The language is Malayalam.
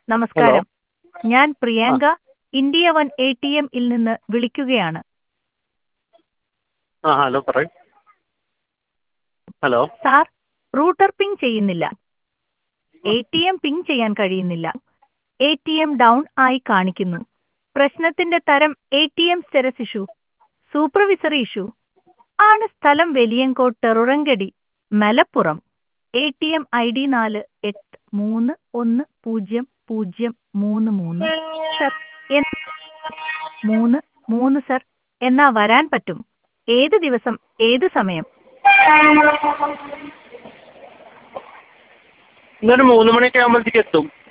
നമസ്കാരം ഞാൻ Priyanka India one A T എമ്മിൽ നിന്ന് വിളിക്കുകയാണ് ആ ഹലോ പറയൂ ഹലോ സാർ റൂട്ടർ പിങ് ചെയ്യുന്നില്ല എ ടി എം പിങ് ചെയ്യാൻ കഴിയുന്നില്ല എ ടി എം ഡൗൺ ആയി കാണിക്കുന്നു പ്രശ്നത്തിന്റെ തരം A T M status issue supervisory issue ആണ് സ്ഥലം വെലിയങ്കോട്ട് ടെറുറങ്കടി Malappuram A T M I D നാല് എട്ട് മൂന്ന് ഒന്ന് പൂജ്യം പൂജ്യം മൂന്ന് മൂന്ന് സർ എന്ന് മൂന്ന് മൂന്ന് സർ എന്നാ വരാൻ പറ്റും ഏത് ദിവസം ഏത് സമയം ഇന്നൊരു മൂന്ന് മണിയൊക്കെ ആകുമ്പോഴത്തേക്ക് എത്തും